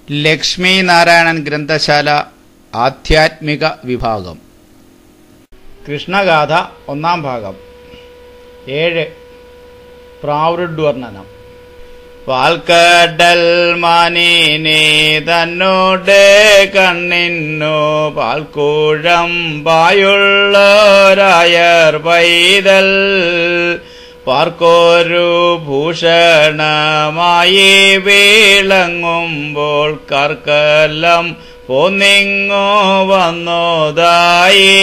ലക്ഷ്മി നാരായണൻ ഗ്രന്ഥശാല ആധ്യാത്മിക വിഭാഗം കൃഷ്ണഗാഥ ഒന്നാം ഭാഗം ഏഴ് പ്രാവൃഡ്വർണ്ണനം പാൽക്കടൽ മാനിനെ തന്നോട് കണ്ണിന്നു പാൽക്കൂഴം പായുള്ളോരായർ പൈതൽ പാർക്കോരു ഭൂഷണമായി വീളങ്ങുമ്പോൾ കർക്കലം പോന്നിങ്ങോ വന്നോതായി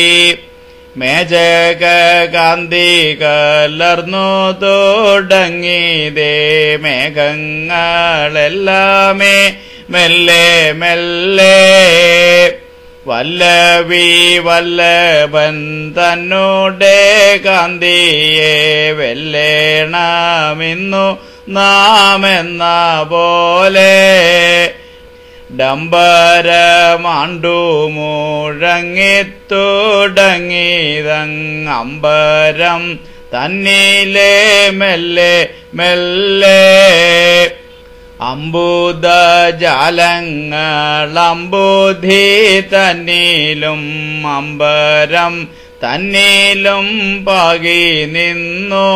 മേജക കാന്തി കലർന്നു തുടങ്ങിയതേ മേഘങ്ങളെല്ലാമേ മെല്ലെ മെല്ലെ വല്ലവി വല്ലഭൻ തന്നോടെ കാന്തിയെ വെല്ലേണമെന്നു നാം എന്ന പോലെ ഡംബരമാണ്ടു മുഴങ്ങിത്തുടങ്ങിതങ്ങമ്പരം തന്നിലെ മെല്ലെ മെല്ലെ അമ്പുത ജാലങ്ങളമ്പുധി തന്നിലും അമ്പരം തന്നിലും പാകി നിന്നോ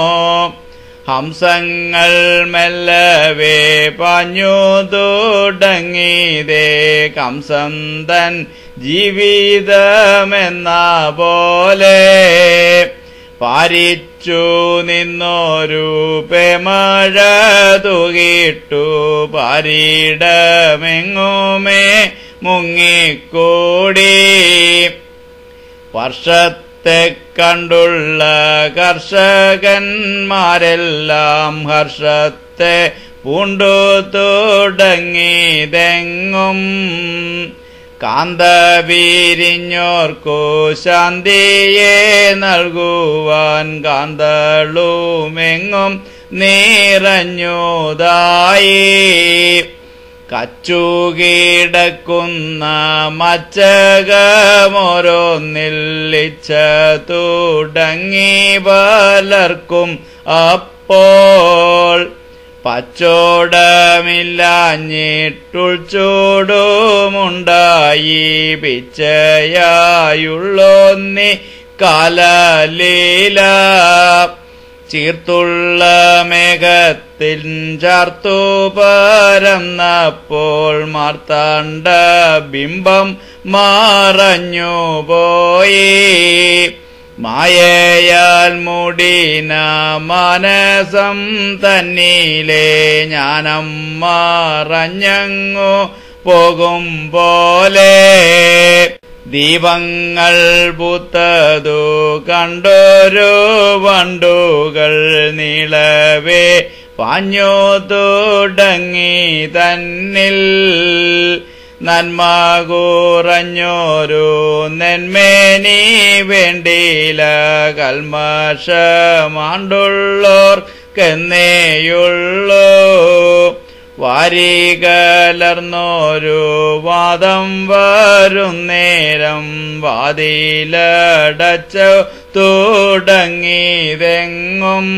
ഹംസങ്ങൾ മെല്ലവേ പാഞ്ഞു തുടങ്ങിയതേ കംസം തൻ ജീവിതമെന്ന പോലെ പാരിച്ചു നിന്നൊരു പെമഴ തുകിട്ടു പാരിടമെങ്ങുമേ മുങ്ങിക്കൂടി വർഷത്തെ കണ്ടുള്ള കർഷകന്മാരെല്ലാം ഹർഷത്തെ പൂണ്ടു തുടങ്ങിതെങ്ങും കാന്തവീരിഞ്ഞോർക്കു ശാന്തിയെ നൽകുവാൻ കാന്തളുമെങ്ങും നിറഞ്ഞുതായി കച്ചുകിടക്കുന്ന മച്ചകമോരോന്നില്ലിച്ച തുടങ്ങി പലർക്കും അപ്പോൾ പച്ചോടമില്ലാഞ്ഞിട്ടുൾച്ചൂടുമുണ്ടായി പിച്ചയായുള്ളൊന്നി കാലലീല ചീർത്തുള്ള മേഘത്തിൽ ചാർത്തു പരന്നപ്പോൾ മാർത്താണ്ഡ ബിംബം മറഞ്ഞു പോയി മായയാൽ മൂടിന മനസം തന്നിലെ ജ്ഞാനം മറഞ്ഞങ്ങു പോകും പോലെ ദീപങ്ങൾ പൂത്തതു കണ്ടൊരു വണ്ടുകൾ നീളവേ പാഞ്ഞു തുടങ്ങി തന്നിൽ നന്മ കുറഞ്ഞോരു നെന്മേനി വേണ്ടില കൽമഷമാണ്ടുള്ളോർക്കെന്നേയുള്ളൂ വാരികലർന്നോരു വാദം വരുന്നേരം വാതിലടച്ചു തുടങ്ങിതെങ്ങും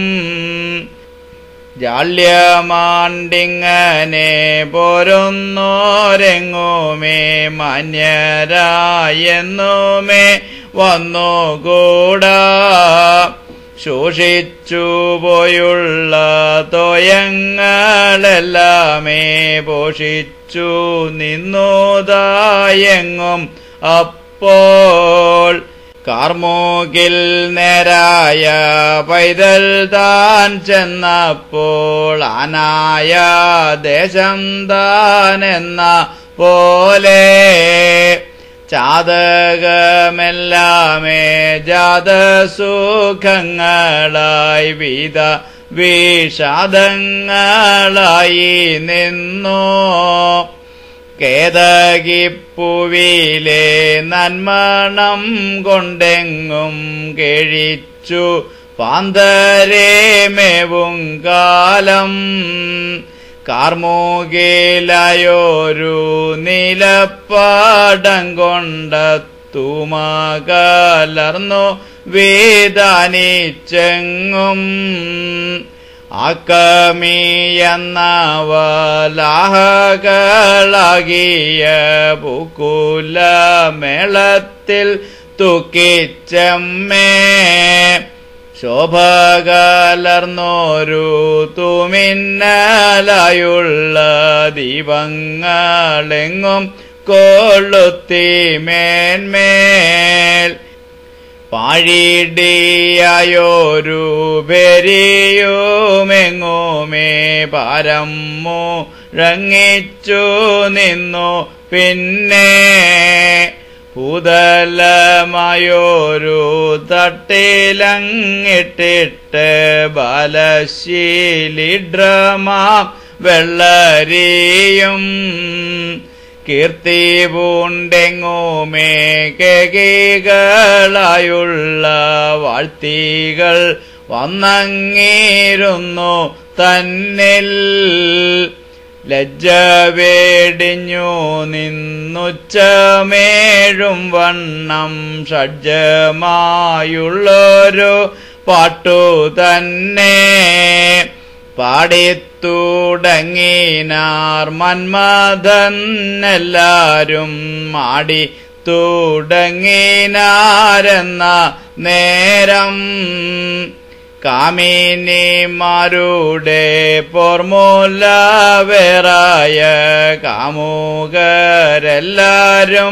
ജാള്യമാണ്ടിങ്ങനെ പോരുന്നോരെങ്ങുമേ മാന്യരായെന്നുമേ വന്നുകൂടാ ശോഷിച്ചു പോയുള്ള തോയങ്ങളെല്ലാമേ പോഷിച്ചു നിന്നുതായെങ്ങും അപ്പോൾ കാർമൂകിൽ നേരായ പൈതൽ താൻ ചെന്നപ്പോൾ ആനായ ദേശം താൻ എന്ന പോലെ ചാതകമെല്ലാമേ ജാതസുഖങ്ങളായി വിധ വിഷാദങ്ങളായി നിന്നോ കേതകിപ്പുവിലെ നന്മണം കൊണ്ടെങ്ങും കേഴിച്ചു പാന്തരേമേവും കാലം കാർമൂകിലായൊരു നിലപ്പാടം കൊണ്ടത്തുമകലർന്നു വേദാനിച്ചെങ്ങും ആക്കമി എന്നവലാഹകളാകിയ പൂക്കുല മേളത്തിൽ തുക്കിച്ചമ്മേ ശോഭ കലർന്നോരു തുമിന്നലായുള്ള ദീപങ്ങളെങ്ങും കൊള്ളുത്തി മേന്മേൽ പാഴിടിയായോരു ബെരിയുമെങ്ങുമേ പാരം മുഴങ്ങിച്ചു നിന്നു പിന്നെ ഭൂതലമായോരു തട്ടിലങ്ങിട്ടിട്ട് ബാലശീലിഡ്രമാം വെള്ളരിയും കീർത്തി പൂണ്ടെങ്ങുമേ കേകികളായുള്ള വാഴ്ത്തികൾ വന്നങ്ങിരുന്നു തന്നിൽ ലജ്ജ വേടിഞ്ഞു നിന്നുച്ചമേഴും വണ്ണം ഷഡ്ജമായുള്ളൊരു പാട്ടു തന്നെ പാടിത്തുടങ്ങിനാർ മന്മഥന്നെല്ലാരും മാടി തുടങ്ങിനാരെന്ന നേരം കാമിനിമാരുടെ പോർമൂല വേറായ കാമുകരെല്ലാരും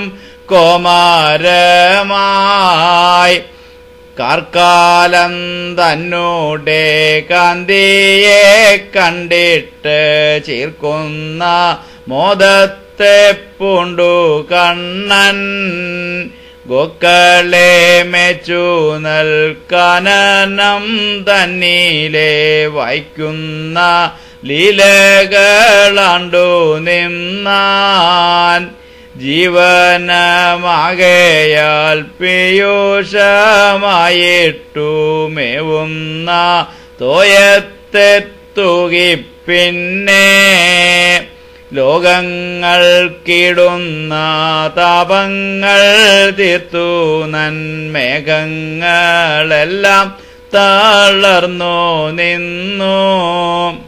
കോമാരമായി കാർക്കാലം തന്നൂടെ കാന്തിയെ കണ്ടിട്ട് ചീർക്കുന്ന മോദത്തെ പൂണ്ടു കണ്ണൻ ഗോക്കളെ മെച്ചു നൽകനം തന്നിലെ വയ്ക്കുന്ന ലീലകളാണ്ടു നിന്നാൻ ജീവനമാകയാൽ പീയൂഷമായിട്ടു മേവുന്ന തോയത്തെത്തുകി പിന്നെ ലോകങ്ങൾക്കിടുന്ന താപങ്ങൾ തീർത്തു നന്മേഘങ്ങളെല്ലാം തളർന്നു നിന്നു